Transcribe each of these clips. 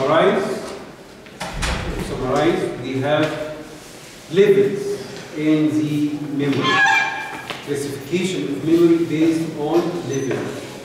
summarize, to summarize, we have levels in the memory. Classification of memory based on level.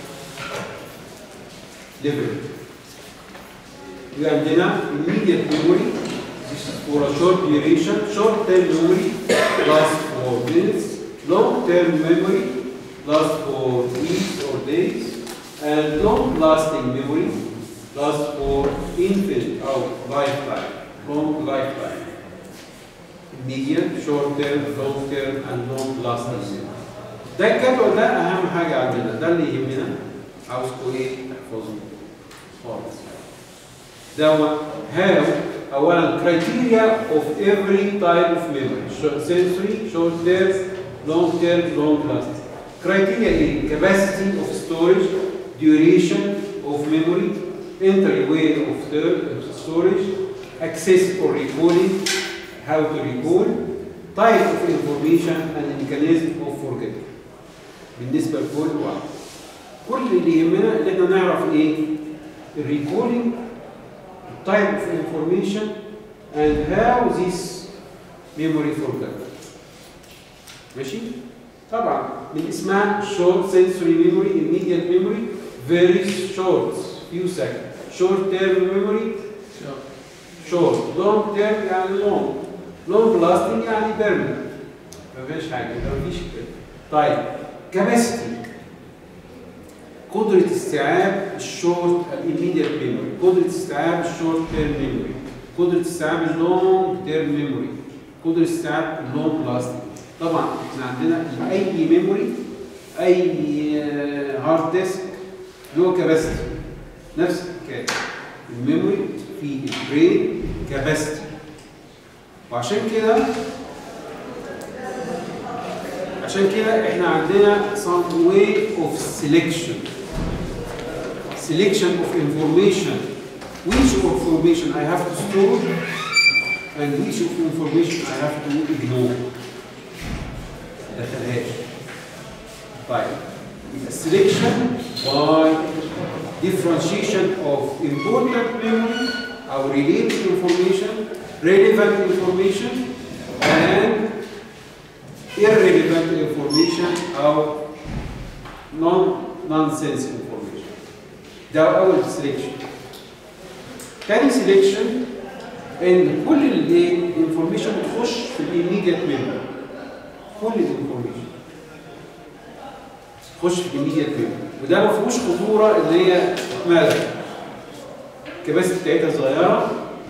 Level. We عندنا immediate memory. This is for a short duration. Short-term memory lasts for minutes. Long-term memory lasts for weeks or days. And long-lasting memory lasts for infinite or lifetime, long lifetime. Immediate, short-term, long-term, and long-lasting memory. ده الجدول ده أهم حاجة عندنا، ده اللي يهمنا. عاوزكم إيه؟ تحفظوه خالص. ده هو how اولا criteria of every type of memory Short- sensory short term long term long lasting criteria ايه capacity of storage duration of memory entry way of ter- of storage access or recalling how to recall type of information and mechanism of forgetting بالنسبه لكل واحد كل اللي يهمنا ان احنا نعرف ايه الريكولينج type of information and how this memory forgot. ماشي؟ طبعا من اسمها short sensory memory, immediate memory, very short, few seconds. Short term memory, short. Long term يعني long. Long lasting يعني permanent. ما فيش حاجة، ما فيش كده. طيب capacity قدرة استيعاب الشورت الإيميديت ميموري، قدرة استيعاب الشورت تيرم ميموري، قدرة استيعاب اللونج تيرم ميموري، قدرة استيعاب اللونج لاستنج. طبعا احنا عندنا أي ميموري أي هارد ديسك له كاباسيتي نفس الحكاية. الميموري في البرين كاباسيتي. وعشان كده عشان كده احنا عندنا some way of selection selection of information which information I have to store and which of information I have to ignore دخلهاش طيب يبقى selection by differentiation of important memory or related information relevant information and irrelevant information او non nonsense information ده اول selection تاني selection ان كل الانفورميشن بتخش في الايميديت ميموري كل الانفورميشن تخش في الايميديت ميموري وده ما فيهوش خطوره ان هي تتمالك الكباسيتي بتاعتها صغيره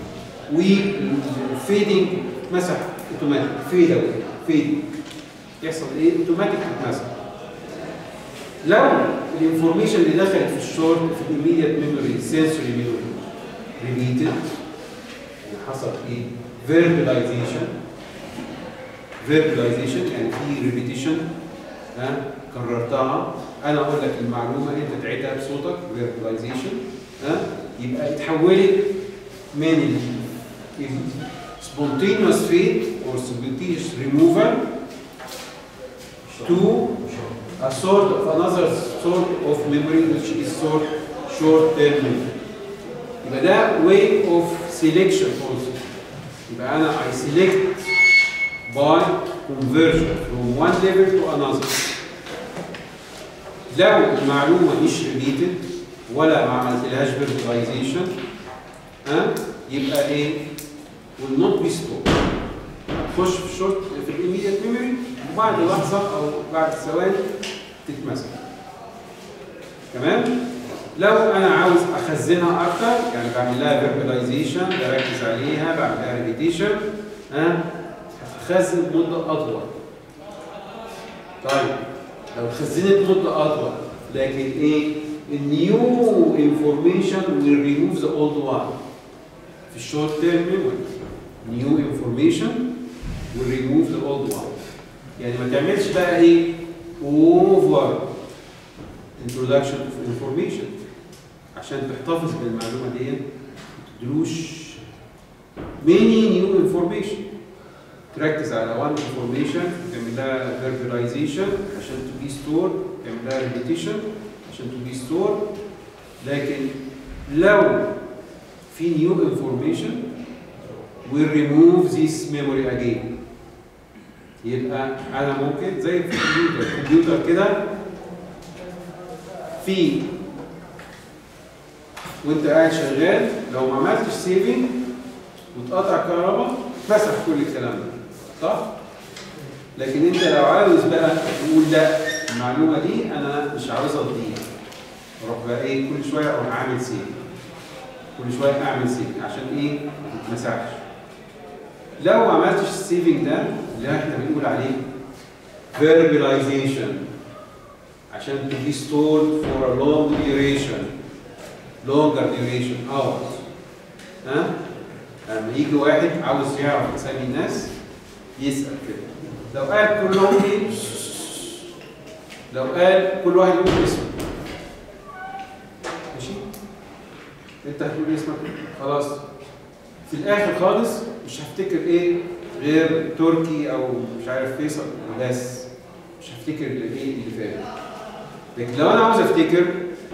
والفيدنج مسح اوتوماتيك فيد اوي فيدنج يحصل ايه اوتوماتيك تتمسح لو الانفورميشن اللي دخلت في الشورت في الايميديت ميموري سنسوري ميموري ريبيتد حصل ايه فيربلايزيشن فيربلايزيشن يعني في ريبيتيشن ها كررتها انا اقول لك المعلومه انت تعيدها بصوتك فيربلايزيشن ها يبقى اتحولت من spontaneous fade or spontaneous removal to a sort of another sort of memory which is sort short term memory. يبقى ده way of selection also. يبقى أنا I select by conversion from one level to another. لو المعلومة مش repeated ولا ما عملتلهاش verbalization ها يبقى ايه؟ will not be stored. تخش في شورت في الايميديت ميموري وبعد لحظه او بعد ثواني تتمسح. تمام؟ لو انا عاوز اخزنها اكتر يعني بعمل لها فيربلايزيشن بركز عليها بعمل لها ريبيتيشن ها هتخزن مده اطول. طيب لو خزنت مده اطول لكن ايه؟ النيو انفورميشن will remove the old one في الشورت تيرم ميموري. new information will remove the old one يعني ما تعملش بقى ايه over introduction of information عشان تحتفظ بالمعلومه دي ما تدروش many new information تركز على one information تعمل لها verbalization عشان to be stored تعمل لها repetition عشان to be stored لكن لو في new information will remove this memory again يبقى انا ممكن زي في الكمبيوتر الكمبيوتر كده في وانت قاعد شغال لو ما عملتش سيفنج وتقطع الكهرباء مسح كل الكلام ده صح؟ لكن انت لو عاوز بقى تقول لا المعلومه دي انا مش عاوزها تضيع اروح بقى ايه كل شويه اروح اعمل سيف كل شويه اعمل سيف عشان ايه ما تتمسحش لو ما عملتش السيفنج ده اللي احنا بنقول عليه verbalization عشان to be stored for a long duration longer duration hours ها لما يجي واحد عاوز يعرف اسامي الناس يسال كده لو قال كلهم ايه لو قال كل واحد يقول اسمه ماشي انت هتقول اسمك خلاص في الاخر خالص مش هفتكر ايه غير تركي او مش عارف فيصل بس مش هفتكر الايه اللي فات لكن لو انا عاوز افتكر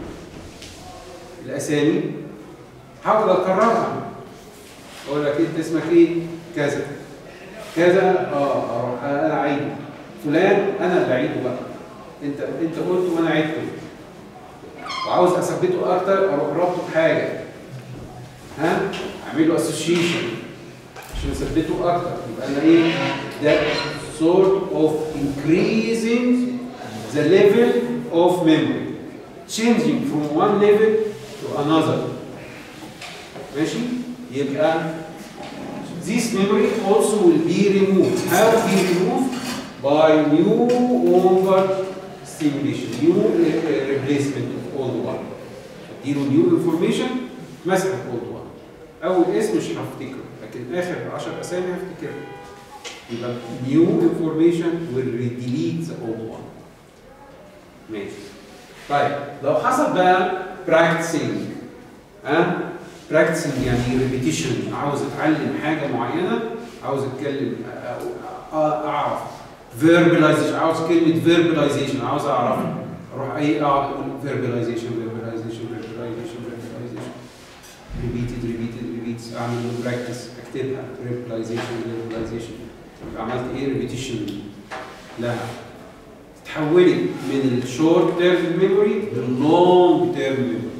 الاسامي حاول اكررها اقول لك انت اسمك ايه كذا كذا اه اروح انا عيده فلان انا اللي عيده بقى انت انت قلته وانا عيدته وعاوز اثبته اكتر اروح رابطه بحاجه ها اعمل له اسوشيشن عشان اثبته اكتر يبقى انا ايه ده sort of increasing the level of memory changing from one level to another ماشي يبقى this memory also will be removed how be removed by new over stimulation new uh, replacement of old one اديله new information مسح old one اول اسم مش هفتكره لكن اخر 10 اسامي هفتكرها يبقى new information will delete the old one ماشي طيب لو حصل بقى practicing ها practicing يعني repetition عاوز اتعلم حاجه معينه عاوز اتكلم أ- أ- اعرف verbalization عاوز كلمه verbalization عاوز اعرفها اروح اي اقعد اقول verbalization verbalization verbalization verbalization repeated repeated repeats اعمل له practice اكتبها verbalization verbalization يبقى عملت ايه repetition لها تحولت من الشورت تيرم ميموري لللونج تيرم ميموري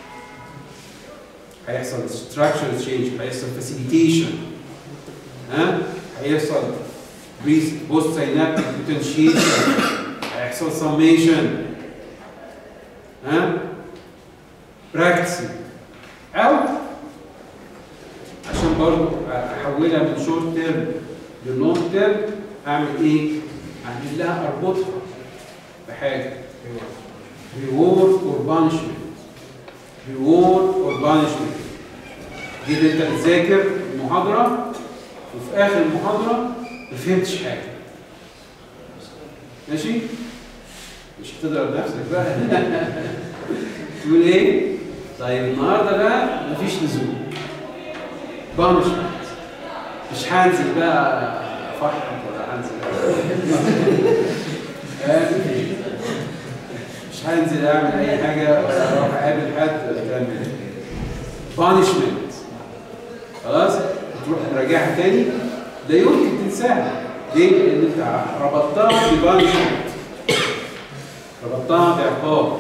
هيحصل structural change هيحصل facilitation ها هيحصل بوست سينابتيك potentiation هيحصل summation ها practicing او عشان برضه احولها من شورت تيرم للونج تيرم اعمل ايه؟ اعمل لها اربطها بحاجه reward or punishment reward or punishment جيت انت بتذاكر المحاضره وفي اخر المحاضره ما فهمتش حاجه ماشي مش هتضرب نفسك بقى تقول ايه طيب النهارده بقى مفيش نزول بانشمنت مش هنزل بقى فحط ولا هنزل مش هنزل اعمل اي حاجه ولا اروح اقابل حد ولا تعمل بانشمنت خلاص تروح تراجعها تاني لا يمكن تنساها ليه؟ لان انت ربطتها ببانشمنت ربطتها بعقاب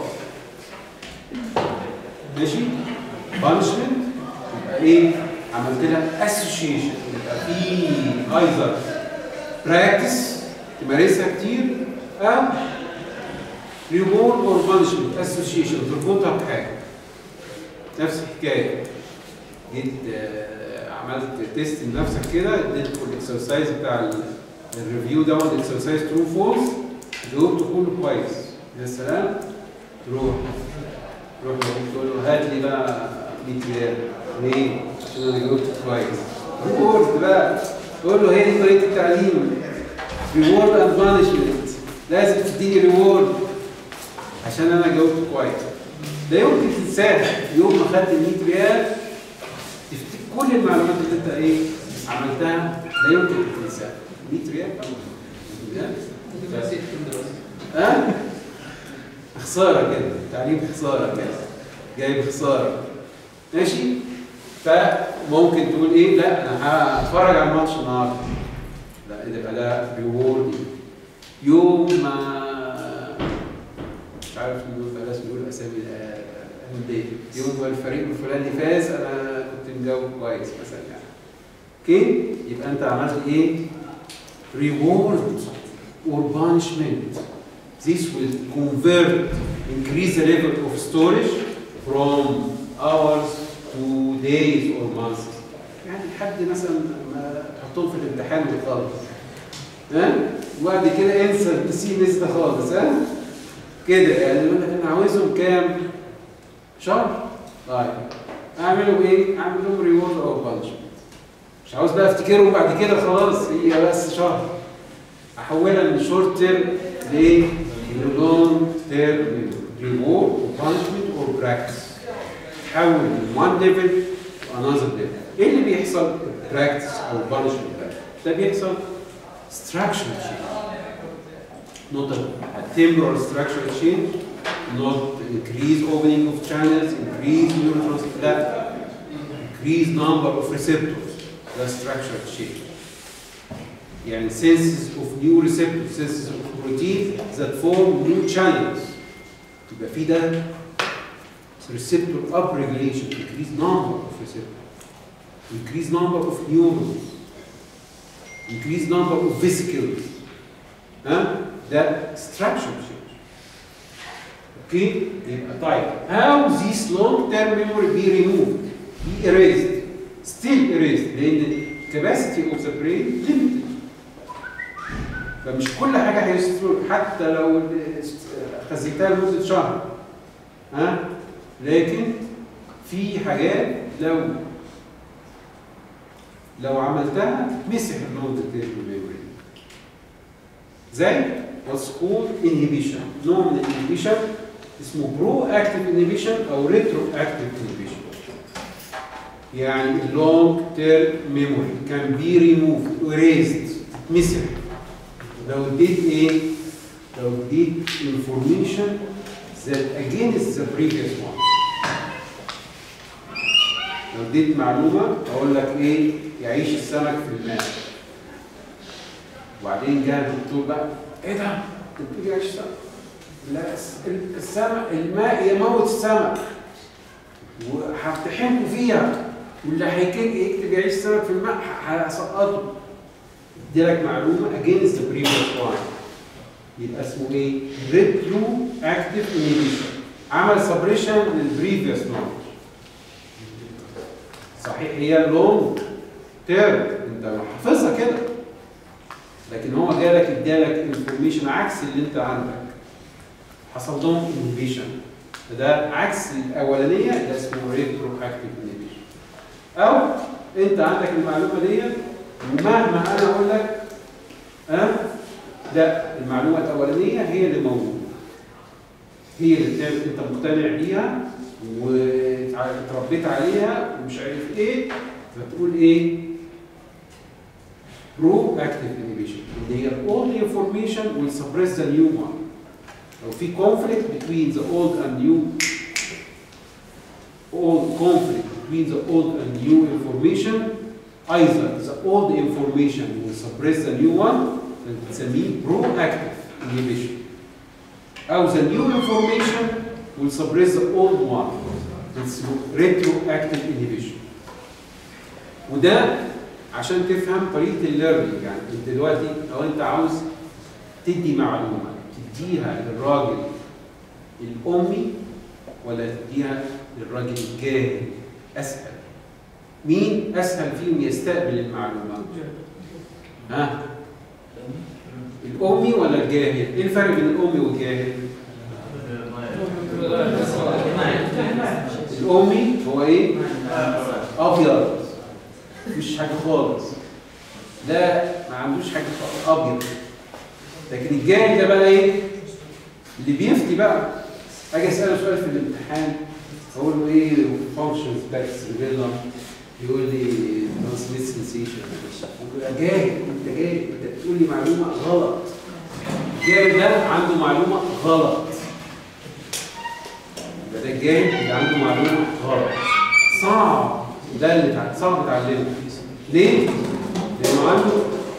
ماشي بانشمنت يبقى ايه عملت لها اسوشيشن يبقى في ايزر براكتس تمارسها كتير او ريورد اور بانشمنت اسوشيشن تربطها بحاجه نفس الحكايه جيت آه، عملت تيست لنفسك كده اديتكم الاكسرسايز بتاع ال- الريفيو ده الاكسرسايز ترو فولس جاوبته كله كويس يا سلام تروح تروح تقول له هات لي بقى 100 ريال ليه؟ عشان انا جاوبت كويس ريورد بقى قول له هي دي طريقه التعليم ريورد اند بانشمنت لازم تديني ريورد عشان انا جاوبت كويس لا يمكن تنساها يوم ما خدت ال 100 ريال تفتكر كل المعلومات اللي انت ايه عملتها لا يمكن تنساها 100 ريال ها؟ خساره كده تعليم خساره كده جايب خساره ماشي فممكن تقول ايه لا انا هتفرج على الماتش النهارده لا يبقى لا ريورد يوم ما مش عارف نقول بلاش نقول اسامي الانديه يوم ما الفريق الفلاني فاز انا كنت مجاوب كويس مثلا يعني اوكي يبقى انت عملت ايه reward or punishment this will convert increase the level of storage from hours to days or months يعني لحد مثلا ما تحطهم في الامتحان وخالص ها وبعد كده انسى البي ده خالص ها كده يعني يقول لك انا عاوزهم كام شهر طيب اعملوا ايه اعمل لهم ريورد او بانشمنت مش عاوز بقى افتكرهم بعد كده خلاص هي بس شهر احولها من شورت تيرم للونج تيرم ريورد وبانشمنت اور براكتس تحول من وان ليفل تو انذر ليفل ايه اللي بيحصل براكتس او بانشمنت ده؟ ده بيحصل structure change not a, a temporal structural change not increase opening of channels increase neurotransmitter لا increase number of receptors ده structural change يعني senses of new receptors senses of protein that form new channels تبقى في ده receptor upregulation increase number of receptors increase number of neurons increase number of vesicles ها ده structure change اوكي يبقى طيب how this long term memory be removed be erased still erased لان capacity of the brain limited فمش كل حاجه هيستر حتى لو خزيتها لمده شهر ها لكن في حاجات لو لو عملتها مسح اللونج تيرم ميموري زي واتس كولد انهبيشن نوع من الانهبيشن اسمه برو اكتيف انهبيشن او ريترو اكتيف انهبيشن يعني اللونج تيرم ميموري كان بي ريموف erased مسح لو اديت ايه؟ لو اديت information that against the previous one لو اديت معلومه اقول لك ايه؟ يعيش السمك في الماء وبعدين جاء الدكتور بقى ايه ده؟ انت بتقول يعيش السمك لا السمك الماء يموت السمك وهفتحنكوا فيها واللي هيكتب يعيش السمك في الماء هسقطه اديلك معلومه against the previous one يبقى اسمه ايه؟ retro active inhibition عمل سبريشن للبريفيوس نولج صحيح هي لونج تيرم انت حافظها كده لكن هو جالك ادالك انفورميشن عكس اللي انت عندك حصل لهم انهبيشن ده عكس الاولانيه ده اسمه ريترو اكتيف انهبيشن او انت عندك المعلومه ديت ومهما انا اقول لك ها أه؟ لا المعلومه الاولانيه هي اللي موجوده هي اللي انت مقتنع بيها واتربيت عليها ومش عارف ايه فتقول ايه برو اكتيف انهبيشن اللي هي الاولد انفورميشن will suppress the new one لو في conflict between the old and new old conflict between the old and new information either the old information will suppress the new one بنسميه proactive inhibition أو the new information will suppress the old one it's retroactive inhibition وده عشان تفهم طريقة الليرنينج يعني انت دلوقتي لو انت عاوز تدي معلومة تديها للراجل الأمي ولا تديها للراجل الجاهل أسهل مين أسهل فيهم يستقبل المعلومة؟ ها؟ الأمي ولا الجاهل؟ إيه الفرق بين الأمي والجاهل؟ الأمي هو إيه؟ أبيض مفيش حاجة خالص لا ما عندوش حاجة خالص أبيض لكن الجاهل ده بقى إيه؟ اللي بيفتي بقى أجي أسأله سؤال في الامتحان أقول له إيه فانكشنز باكس ريلم يقول لي ترانسميت سنسيشن جاهل انت جاهل انت بتقول لي معلومه غلط الجاهل ده عنده معلومه غلط يبقى ده الجاهل اللي عنده معلومه غلط صعب ده اللي تع- صعب تعلمه ليه؟ لانه عنده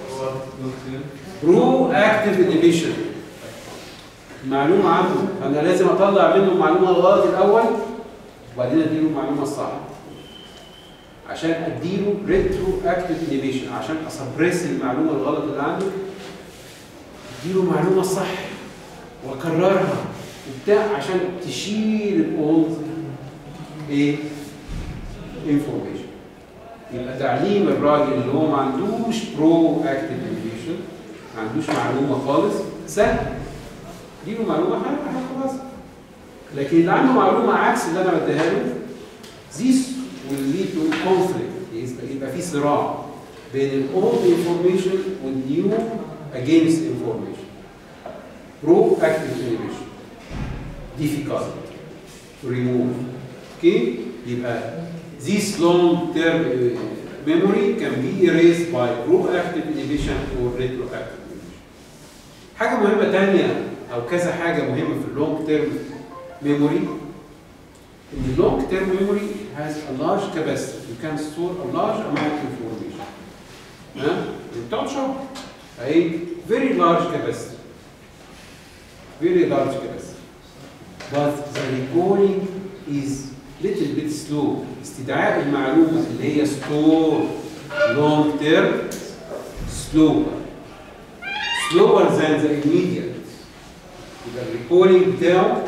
برو اكتيف انيبيشن معلومه عنده فانا لازم اطلع منه المعلومه الغلط الاول وبعدين اديله المعلومه الصح عشان اديله ريترو اكتيف انيبيشن عشان اسبريس المعلومه الغلط اللي عنده اديله المعلومه الصح واكررها وبتاع عشان تشيل الاولد ايه انفورميشن يبقى تعليم الراجل اللي هو ما عندوش برو اكتيف انيبيشن ما عندوش معلومه خالص سهل اديله معلومه خلاص لكن اللي عنده معلومه عكس اللي انا بديها له this will lead to conflict يبقى- يبقى في صراع بين ال old information وال new against information proactive inhibition difficult to remove okay يبقى this long term uh, memory can be erased by proactive inhibition or retroactive inhibition حاجه مهمه تانية او كذا حاجه مهمه في اللونج تيرم memory In the long-term memory has a large capacity. You can store a large amount of information. ها؟ بتقعد شهر. أهي very large capacity. Very large capacity. But the recalling is little bit slow. استدعاء المعلومة اللي هي store long term slower. Slower than the immediate. يبقى الريكولينج بتاعه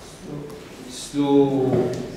سلو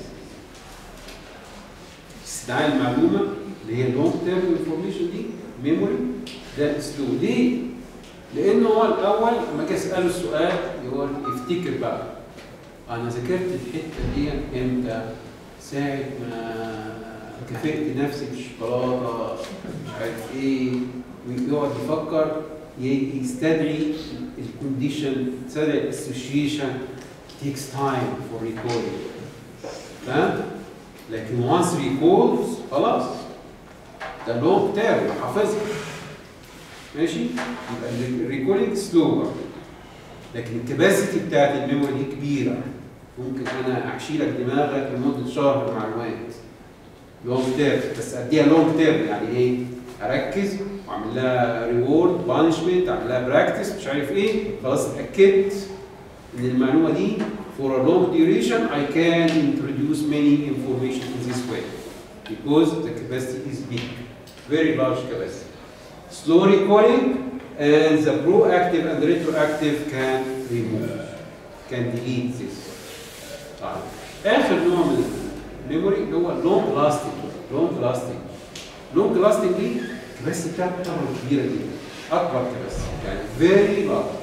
استدعاء المعلومه اللي هي لونج تيرم انفورميشن دي ميموري ده سلو ليه؟ لانه هو الاول لما اجي اساله السؤال يقول يفتكر بقى انا ذاكرت الحته دي امتى؟ ساعه ما كافئت نفسي بالشوكولاته مش عارف ايه ويقعد يفكر ي- يستدعي الكونديشن يستدعي الاسوشيشن takes time for recalling تمام لكن once recalls خلاص ده لونج تيرم حافظها ماشي يبقى الريكولينج سلوور لكن الكباسيتي بتاعت الميموري دي كبيره ممكن انا احشي لك دماغك لمده شهر معلومات لونج تيرم بس اديها لونج تيرم يعني ايه؟ اركز واعمل لها ريورد بانشمنت اعمل لها براكتس مش عارف ايه خلاص اتاكدت ان المعلومه دي for a long duration I can introduce many information in this way because the capacity is big very large capacity slow recalling and the proactive and retroactive can remove can delete this طيب اخر نوع من الميموري اللي هو long lasting long lasting long lasting دي الكباسيتي بتاعته طبعا كبيره جدا اكبر كباسيتي يعني very large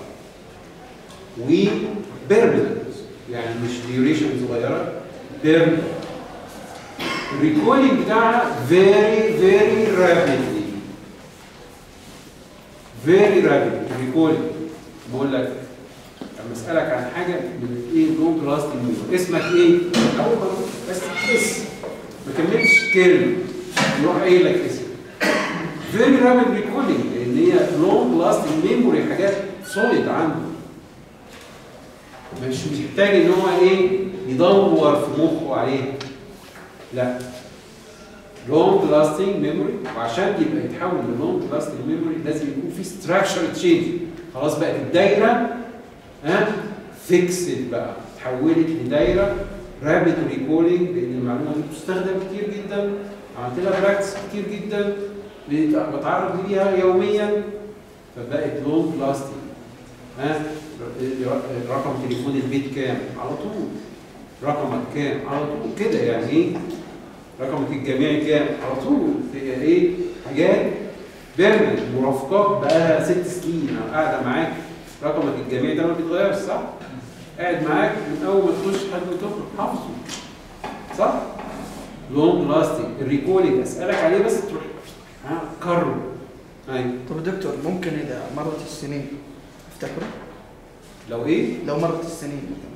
وبيرمننت يعني مش ديوريشن صغيره بيرمننت الريكولينج بتاعها فيري فيري رابيدلي فيري رابيد الريكولينج بقول لك لما اسالك عن حاجه من ايه لونج لاستنج ميموري اسمك ايه؟ اول ما أقول بس اسم ما كملتش كلمه يروح قايل لك اسم فيري رابيد ريكولينج لان هي لونج لاستنج ميموري حاجات سوليد عنده مش محتاج ان هو ايه يدور في مخه عليه لا لونج لاستنج ميموري وعشان يبقى يتحول للونج لاستنج ميموري لازم يكون في ستراكشر تشينج خلاص بقت الدايره ها فيكسد بقى اتحولت لدايره رابid ريكولينج لان المعلومه دي بتستخدم كتير جدا عملت لها براكتس كتير جدا بت- بتعرض ليها يوميا فبقت لونج لاستنج ها رقم تليفون البيت كام على طول رقمك كام على طول كده يعني ايه رقمك الجامعي كام على طول هي ايه حاجات بيرمنت مرافقات بقالها ست سنين أو قاعده معاك رقمك الجامعي ده ما بيتغيرش صح؟ قاعد معاك من اول ما تخش لحد ما تخرج حافظه صح؟ لونج لاستنج الريكولينج اسالك عليه بس تروح ها كرر ايوه طب دكتور ممكن اذا مرت السنين افتكره لو ايه لو مرت السنين مثلا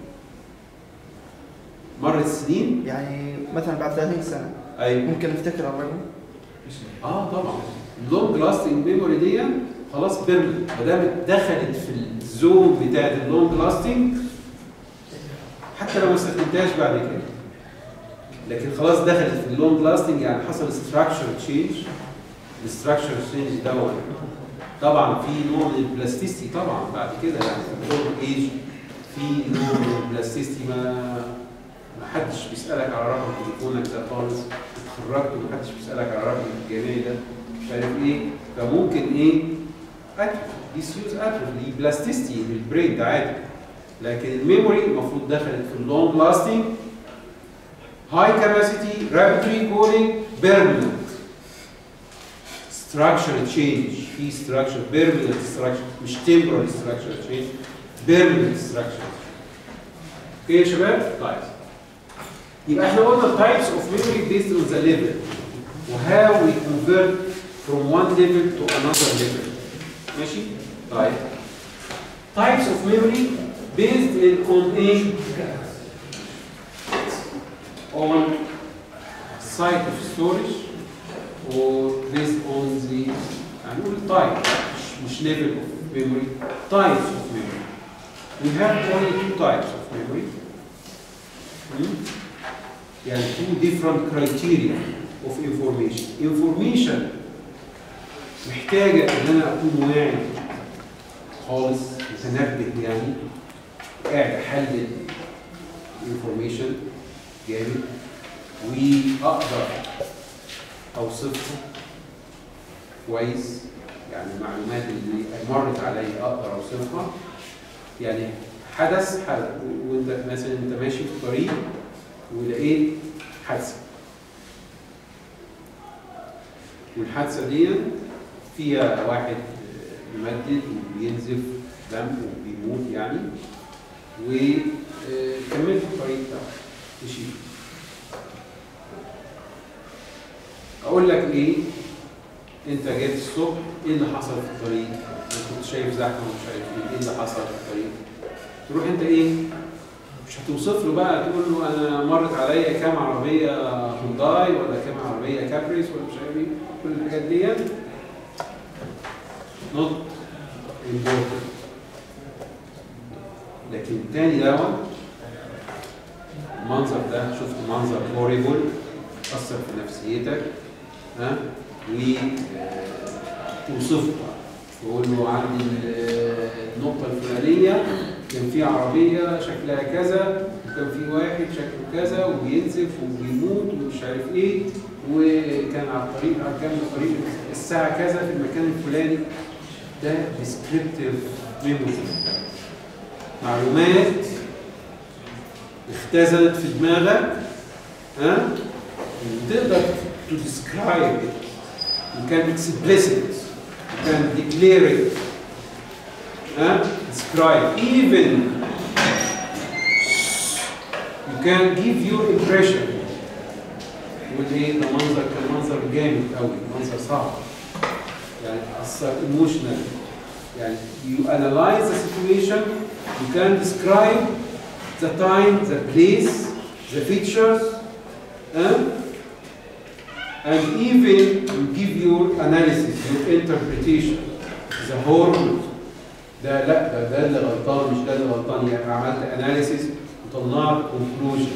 مرت السنين يعني مثلا بعد 30 سنه ايوه ممكن افتكر الرقم اه طبعا اللونج لاستنج ميموري دي خلاص بيرمنت ما دام دخلت في الزون بتاعت اللونج لاستنج حتى لو ما استخدمتهاش بعد كده لكن خلاص دخلت في اللونج لاستنج يعني حصل ستراكشر تشينج الستراكشر تشينج دوت طبعا في نوع من البلاستيستي طبعا بعد كده يعني في الاولد ايج في نوع من البلاستيستي ما ما حدش بيسالك على رقم تليفونك ده خالص اتخرجت وما حدش بيسالك على رقم الجامعي ده مش عارف ايه فممكن ايه اتروفي ديسيوز اتروفي دي بلاستيستي للبرين ده عادي لكن الميموري المفروض دخلت في اللونج لاستنج هاي كاباسيتي رابيد ريكولينج بيرمننت structure change في structure permanent structure مش temporary structure change permanent structure اوكي يا شباب؟ طيب يبقى احنا قلنا types of memory based on the level وهاو we convert from one level to another level ماشي؟ طيب types of memory based in on a on site of storage or based on the هنقول type مش مش level of memory types of memory we have only two types of memory Hmm? يعني two different criteria of information information محتاجة إن أنا أكون واعي خالص متنبه يعني قاعد أحلل information جامد وأقدر أوصفها كويس يعني المعلومات اللي مرت عليا أقدر أوصفها يعني حدث حدث وأنت مثلا أنت ماشي في طريق ولقيت حادثة والحادثة دي فيها واحد ممدد وبينزف دم وبيموت يعني وكملت الطريق ده مشي اقول لك ايه انت جيت الصبح ايه اللي حصل في الطريق انا كنت شايف زحمه ومش عارف ايه ايه اللي حصل في الطريق تروح انت ايه مش هتوصف له بقى تقول له انا مرت عليا كام عربيه هونداي ولا كام عربيه كابريس ولا مش عارف ايه كل الحاجات دي not important لكن التاني دوت المنظر ده شفت منظر هوريبل اثر في نفسيتك ها وتوصفه تقول له عندي ال- النقطة الفلانية كان في عربية شكلها كذا وكان في واحد شكله كذا وبينزف وبيموت ومش عارف ايه وكان على الطريق على كام الطريق الساعة كذا في المكان الفلاني ده descriptive memory معلومات اختزنت في دماغك ها وتقدر to describe it you can explicit you can declare it ها describe even you can give your impression تقول ايه ده منظر كان منظر جامد قوي منظر صعب يعني أثر emotional يعني you analyze the situation you can describe the time the place the features huh? and even you give your analysis your interpretation the whole ده لا ده ده اللي غلطان مش ده اللي غلطان يعني عملت analysis وطلعت conclusion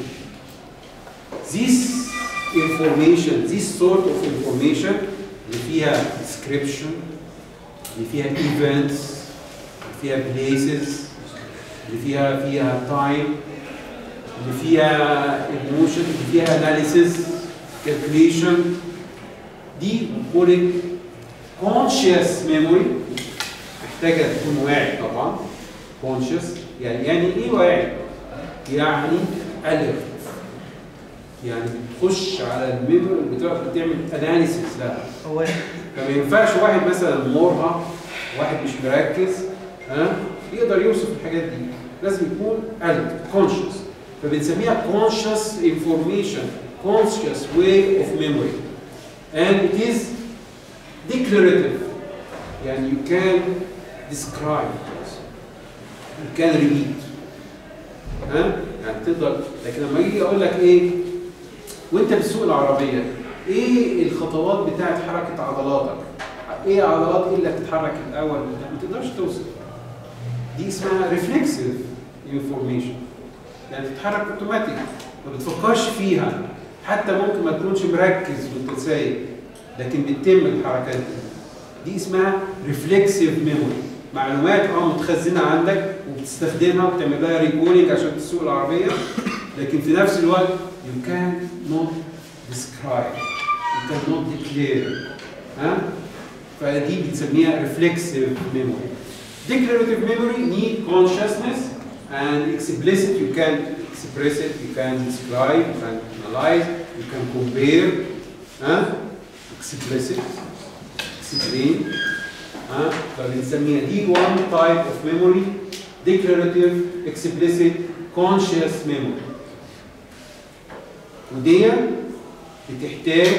this information this sort of information اللي فيها description اللي فيها events اللي فيها places اللي فيها فيها time اللي فيها emotion اللي فيها analysis calculation دي بنقول conscious memory محتاجة تكون واعي طبعا conscious يعني يعني ايه واعي؟ يعني alert يعني تخش على الميموري بتاعك بتعمل اناليسيس لها هو فما ينفعش واحد مثلا مرهق واحد مش مركز ها يقدر يوصف الحاجات دي لازم يكون alert conscious فبنسميها conscious information conscious way of memory and it is declarative يعني you can describe you can repeat ها يعني تقدر لكن لما يجي اقول لك ايه وانت بتسوق العربيه ايه الخطوات بتاعت حركه عضلاتك ايه عضلات ايه اللي هتتحرك الاول ما تقدرش توصف دي اسمها reflexive information يعني تتحرك اوتوماتيك ما بتفكرش فيها حتى ممكن ما تكونش مركز وانت سايق لكن بتتم الحركات دي دي اسمها ريفلكسيف ميموري معلومات اه متخزنه عندك وبتستخدمها وبتعمل لها ريكولينج عشان تسوق العربيه لكن في نفس الوقت you can not describe you cannot declare ها فدي بنسميها ريفلكسيف ميموري declarative memory need consciousness and explicit you can express it you can describe you can analyze you can compare ها explicit explain ها فبنسميها دي one type of memory declarative explicit conscious memory ودي بتحتاج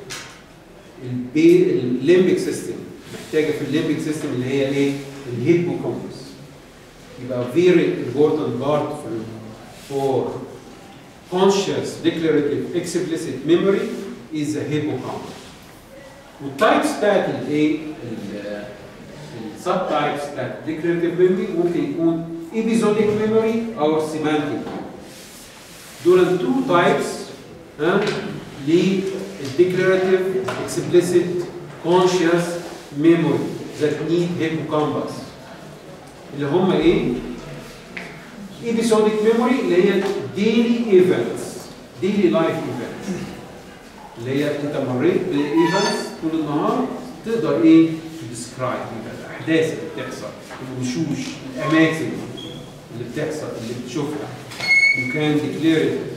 البي الليمبيك سيستم محتاجه في الليمبيك سيستم اللي هي ايه؟ الهيبوكامبس يبقى very important part for, for conscious declarative explicit memory is the hippocampus والتايبس بتاعت الايه؟ السب تايبس بتاعت declarative memory ممكن يكون episodic memory او semantic دول two types ها للديكلاراتيف explicit conscious memory that need hippocampus اللي هم ايه؟ episodic memory اللي هي daily events daily life events اللي هي انت مريت بايفنتس طول النهار تقدر ايه؟ تديسكرايب الاحداث اللي بتحصل الوشوش الاماكن اللي بتحصل اللي بتشوفها you can declare it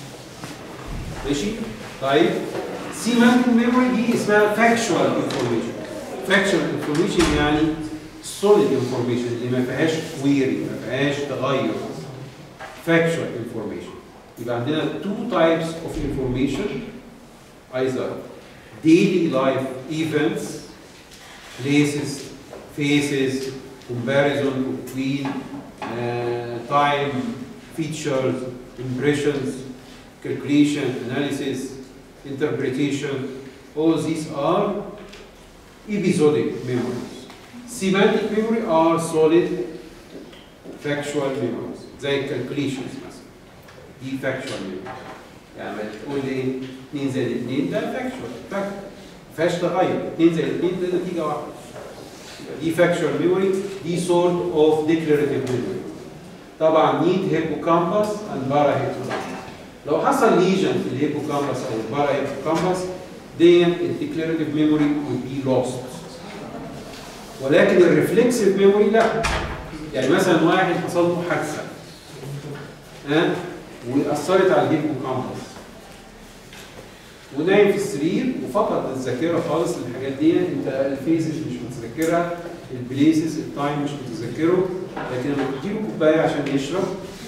ماشي؟ طيب semantic memory دي اسمها factual information factual information يعني solid information اللي ما فيهاش query ما فيهاش تغير factual information يبقى عندنا two types of information either daily life events places faces comparison between uh, time features impressions calculation analysis interpretation all these are episodic memories semantic memory are solid factual memories زي calculations مثلا دي factual memory يعني ما تقول لي 2 زائد 2 ده factual fact ما فيهاش تغير 2 زائد 2 ده نتيجه واحده يبقى دي factual memory دي sort of declarative memory طبعا need hippocampus and parahippocampus لو حصل ليجن في الهيبوكامبس او الباراهيبوكامبس دي الديكلاريتيف ميموري would be lost ولكن الريفلكسيف ميموري لا يعني مثلا واحد حصل له حادثه ها واثرت على الهيبوكامبس ونايم في السرير وفقد الذاكره خالص للحاجات دي انت الفيسز مش متذكرها البليسز التايم مش متذكره لكن لما تديله كوبايه عشان يشرب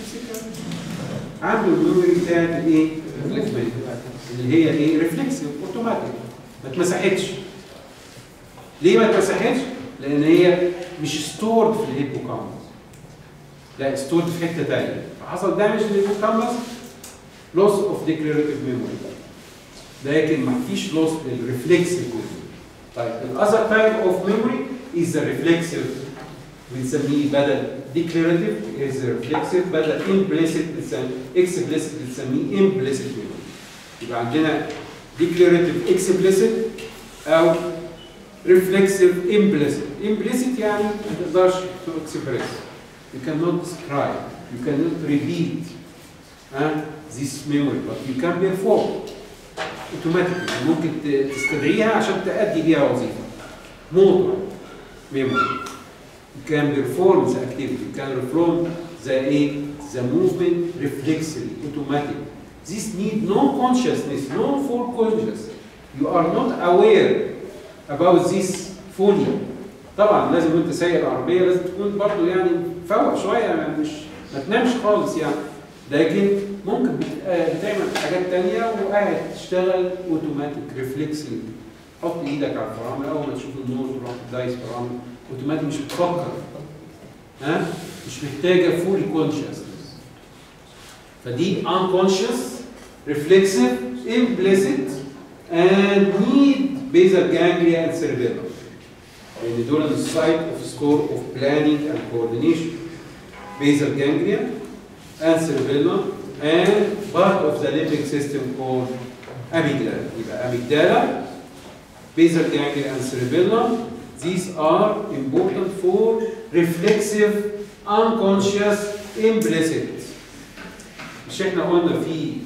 عنده الميموري بتاعت الايه؟ اللي هي ايه؟ ريفلكسيف اوتوماتيك ما اتمسحتش. ليه ما اتمسحتش؟ لان هي مش ستورد في الهيبوكامبس. لا ستورد في حته ثانيه فحصل دامج للهيبوكامبس لوس اوف ديكلاريتيف ميموري لكن ما فيش لوس للريفلكسيف ميموري. طيب الاذر تايب اوف ميموري از ذا ريفلكسيف بنسميه بدل declarative is reflexive بدل implicit بنسميه explicit بنسميه implicit memory يبقى عندنا declarative explicit او reflexive implicit implicit يعني ما تقدرش to express you cannot describe you cannot repeat uh, this memory but you can perform automatically ممكن تستدعيها عشان تأدي بيها وظيفة موتور memory you can perform the activity, you can perform the, the movement reflexively, automatic. This need no consciousness, no full consciousness. You are not aware about this fully. طبعا لازم وانت سايق العربيه لازم تكون برضه يعني فوق شويه يعني مش ما تنامش خالص يعني لكن ممكن بتعمل حاجات تانية وقاعد تشتغل اوتوماتيك ريفلكسلي حط ايدك على الفرامل اول ما تشوف النور تروح دايس فرامل اوتوماتيك مش بتفكر ها مش محتاجه فول كونشسنس فدي unconscious reflexive implicit and need basal ganglia and cerebellum لان دول السايت اوف سكور اوف planning and coordination basal ganglia and cerebellum and part of the limbic system called amygdala يبقى amygdala basal ganglia and cerebellum these are important for reflexive unconscious implicit مش احنا قلنا في